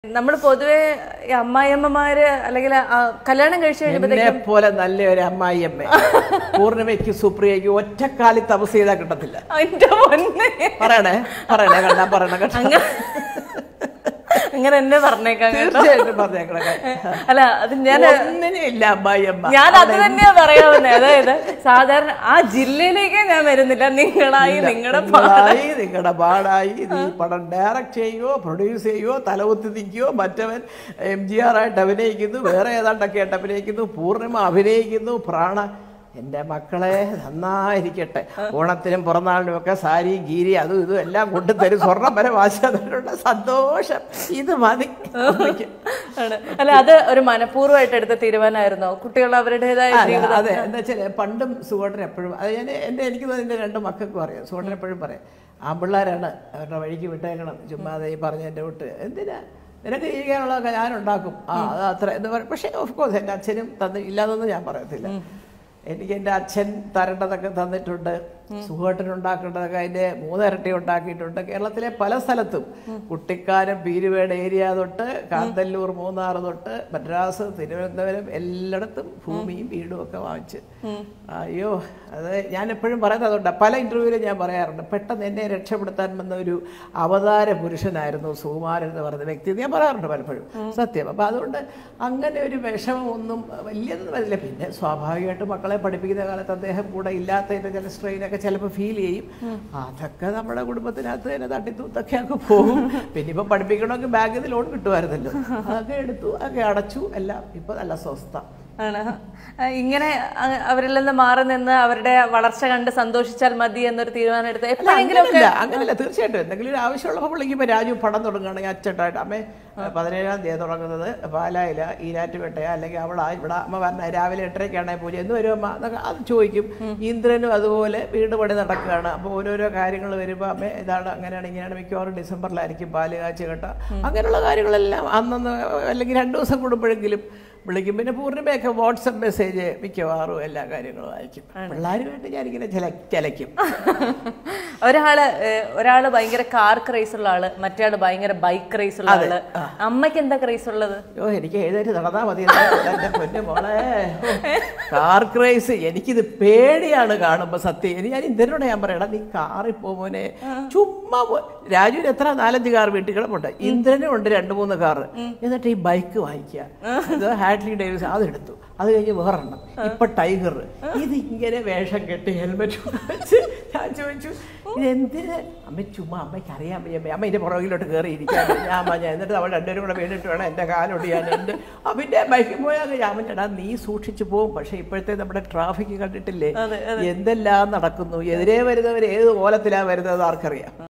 നമ്മൾ പൊതുവെ ഈ അമ്മായിയമ്മമാര് അല്ലെങ്കിൽ ആ കല്യാണം കഴിച്ചു കഴിയുമ്പോഴത്തേക്കും എന്നെ പോലെ നല്ല ഒരു അമ്മായിയമ്മ പൂർണിമയ്ക്ക് സുപ്രിയയ്ക്ക് ഒറ്റക്കാലി തപസ് ചെയ്താൽ കിട്ടത്തില്ല അതിന്റെ പൊന്നെ പറയണേ പറയണേ കണ്ടാ പറയണേ കേട്ടോ അങ്ങനെ അങ്ങനെ എന്നെ പറഞ്ഞേക്കാം കേട്ടോ. തീർച്ചയായിട്ടും പറഞ്ഞേക്കണേ അല്ല അത് ഞാൻ ഒന്നിനും ഇല്ല അമ്മായിയമ്മ ഞാൻ അത് തന്നെയാ പറയാവുന്നത് അതായത് സാധാരണ ആ ജില്ലയിലേക്ക് ഞാൻ വരുന്നില്ല നിങ്ങളായി നിങ്ങളുടെ നിങ്ങളായി നിങ്ങളുടെ പാടായി നീ പടം ഡയറക്റ്റ് ചെയ്യുകയോ പ്രൊഡ്യൂസ് ചെയ്യുകയോ തലകുത്തി നിൽക്കുകയോ മറ്റവൻ എം ജി ആർ ആയിട്ട് അഭിനയിക്കുന്നു വേറെ ഏതാണ്ടൊക്കെ ആയിട്ട് അഭിനയിക്കുന്നു പൂർണിമ അഭിനയിക്കുന്നു പ്രാണ എൻ്റെ മക്കളെ നന്നായിരിക്കട്ടെ ഓണത്തിനും പിറന്നാളിനും ഒക്കെ സാരി ഗീരി അതും ഇതും എല്ലാം കൊണ്ടുതരും സ്വർണ്ണം വരെ വാശിയുള്ള സന്തോഷം ഇത് മതി അമ്മയ്ക്ക്. ആണ് അല്ല അത് ഒരു മനഃപൂർവ്വമായിട്ട് എടുത്ത തീരുമാനമായിരുന്നോ കുട്ടികൾ അവരുടേതായ അതെ, ജീവിതം അതെ എന്താ വെച്ചാൽ പണ്ടും സുഖോട്ടൻ എപ്പോഴും അത് ഞാൻ എൻ്റെ എനിക്ക് തോന്നുന്നു എൻ്റെ രണ്ട് മക്കൾക്കും അറിയാം സുഖോട്ടൻ എപ്പോഴും പറയും ആമ്പിള്ളേരാണ് അവരുടെ വഴിക്ക് വിട്ടേക്കണം ചുമ്മാതെ ഈ പറഞ്ഞ എൻ്റെ വിട്ട് എന്തിനാ നിനക്ക് ജീവിക്കാനുള്ളതൊക്കെ ഞാൻ ഉണ്ടാക്കും ആ അത് അത്ര എന്ന് പറയും പക്ഷേ ഓഫ് കോഴ്സ് എൻ്റെ അച്ഛനും തന്ന് ഇല്ലാതൊന്നും ഞാൻ പറയത്തില്ല എനിക്ക് എൻ്റെ അച്ഛൻ തരേണ്ടതൊക്കെ തന്നിട്ടുണ്ട് സുഖമായിട്ടിനുണ്ടാക്കേണ്ടതൊക്കെ അതിൻ്റെ മൂന്നിരട്ടി ഉണ്ടാക്കിയിട്ടുണ്ട് കേരളത്തിലെ പല സ്ഥലത്തും കുട്ടിക്കാനം പീരുവേട് ഏരിയ തൊട്ട് കാന്തല്ലൂർ മൂന്നാർ തൊട്ട് മദ്രാസ് തിരുവനന്തപുരം എല്ലായിടത്തും ഭൂമിയും വീടും ഒക്കെ വാങ്ങിച്ച് അയ്യോ അത് ഞാൻ എപ്പോഴും പറയുന്നതുകൊണ്ട് പല ഇൻ്റർവ്യൂവിലും ഞാൻ പറയാറുണ്ട് പെട്ടെന്ന് എന്നെ രക്ഷപ്പെടുത്താൻ വന്ന ഒരു അവതാര പുരുഷനായിരുന്നു സുകുമാരൻ എന്ന് പറയുന്ന വ്യക്തി എന്ന് ഞാൻ പറയാറുണ്ട് പലപ്പോഴും സത്യം അപ്പം അതുകൊണ്ട് അങ്ങനെ ഒരു വിഷമമൊന്നും വലിയതൊന്നും വരില്ല പിന്നെ സ്വാഭാവികമായിട്ട് മക്കളെ പഠിപ്പിക്കുന്ന കാലത്ത് അദ്ദേഹം കൂടെ ഇല്ലാത്തതിൻ്റെ ചില സ്ട്രെയിനൊക്കെ ചിലപ്പോൾ ഫീൽ ചെയ്യും അതൊക്കെ നമ്മുടെ കുടുംബത്തിനകത്ത് തന്നെ തട്ടിത്തൂത്തൊക്കെ അങ്ങ് പോകും പിന്നെ ഇപ്പം പഠിപ്പിക്കണമെങ്കിൽ ബാങ്കിൽ നിന്ന് ലോൺ കിട്ടുമായിരുന്നല്ലോ അതൊക്കെ എടുത്തു അതൊക്കെ അടച്ചു എല്ലാം ഇപ്പം നല്ല സ്വസ്ഥ ആണ് ആ, ഇങ്ങനെ അ- അവരിൽ നിന്ന് മാറി നിന്ന് അവരുടെ വളർച്ച കണ്ട് സന്തോഷിച്ചാൽ മതി എന്നൊരു തീരുമാനം എടുത്ത് എപ്പോഴെങ്കിലും അങ്ങനല്ല അങ്ങനല്ല തീർച്ചയായിട്ടും എന്തെങ്കിലും ഒരു ആവശ്യമുള്ളപ്പോൾ വിളിക്കുമ്പോൾ രാജു പടം തുടങ്ങുകയാണെങ്കിൽ അച്ചട്ടായിട്ട് അമ്മേ പതിനേഴാം തീയതി തുടങ്ങുന്നത് പാലായില ഈരാറ്റുപേട്ടയ അല്ലെങ്കിൽ അവളാ ഇവിടെ അമ്മ പറഞ്ഞ രാവിലെ എട്ടരയ്ക്കാണെങ്കിൽ പൂജ എന്ന് വരും അമ്മ എന്നൊക്കെ അത് ചോദിക്കും ഇന്ദ്രനും അതുപോലെ വീട് പണി നടക്കുകയാണ് അപ്പോൾ ഓരോരോ കാര്യങ്ങൾ വരുമ്പോൾ അമ്മ ഇതാണ് അങ്ങനെയാണ് ഇങ്ങനെയാണ് മിക്കവാറും ഡിസംബറിലായിരിക്കും പാല് കാച്ചി കേട്ട അങ്ങനെയുള്ള കാര്യങ്ങളെല്ലാം അന്നന്ന് അല്ലെങ്കിൽ രണ്ട് ദിവസം കൂടുമ്പോഴെങ്കിലും വിളിക്കും പിന്നെ പൂർണ്ണിമയൊക്കെ വാട്സപ്പ് മെസ്സേജ് മിക്കവാറും എല്ലാ കാര്യങ്ങളും അയക്കും പിള്ളേരുമായിട്ട് ഞാനിങ്ങനെ ചില ചിലയ്ക്കും ഒരാള് ഏഹ്, ഒരാള് ഭയങ്കര കാർ ക്രൈസ് ഉള്ള ആള് മറ്റേ ആള് ഭയങ്കര ബൈക്ക് ക്രൈസ് ഉള്ള ആള് അമ്മയ്ക്ക് എന്താ ക്രൈസ് ഉള്ളത് അയ്യോ എനിക്ക് എഴുന്നേറ്റ് നടന്നാ മതി എന്റെ പൊന്നു മോളെ കാർ ക്രൈസ് എനിക്കിത് പേടിയാണ് കാണുമ്പോ സത്യം ഇനി ഞാൻ ഇന്ത്യനോട് ഞാൻ പറയടാ നീ കാറിൽ പോമോനെ ചുമ്മാ പോ- രാജുവിന് എത്ര നാലഞ്ച് കാർ വീട്ടിൽ കിടപ്പുണ്ട് ഇന്ദ്രനും ഉണ്ട് രണ്ട് മൂന്ന് കാർ എന്നിട്ട് ഈ ബൈക്ക് വാങ്ങിക്കുക ഇത് ഹാഡ്ലി ഡേവിസ് അതെടുത്തു അത് കഴിഞ്ഞ് വേറെണ്ണം ഇപ്പൊ ടൈഗർ ഇത് ഇങ്ങനെ വേഷം കെട്ടി ഹെൽമെറ്റ് വെച്ച് ഞാൻ ചോദിച്ചു ഇതെന്തിന് അമ്മ ചുമ്മാ അമ്മയ്ക്ക് അറിയാൻ വയ്യ അമ്മ അമ്മ ഇതിന്റെ പുറകിലോട്ട് കയറി ഇരിക്കാൻ ഞാൻ അമ്മ ഞാൻ എന്നിട്ട് അവൾ രണ്ടുപേരും കൂടെ വീണിട്ട് വേണം എൻ്റെ കാലൊടിയാൻ എൻ്റെ പിന്നെ ബൈക്കിൽ പോയാൽ ഞാൻ പറഞ്ഞാ നീ സൂക്ഷിച്ചു പോകും പക്ഷെ ഇപ്പോഴത്തെ നമ്മുടെ ട്രാഫിക് കണ്ടിട്ടില്ലേ എന്തെല്ലാം നടക്കുന്നു എതിരെ വരുന്നവർ ഏത് കോലത്തിലാണ് വരുന്നത് ആർക്കറിയാം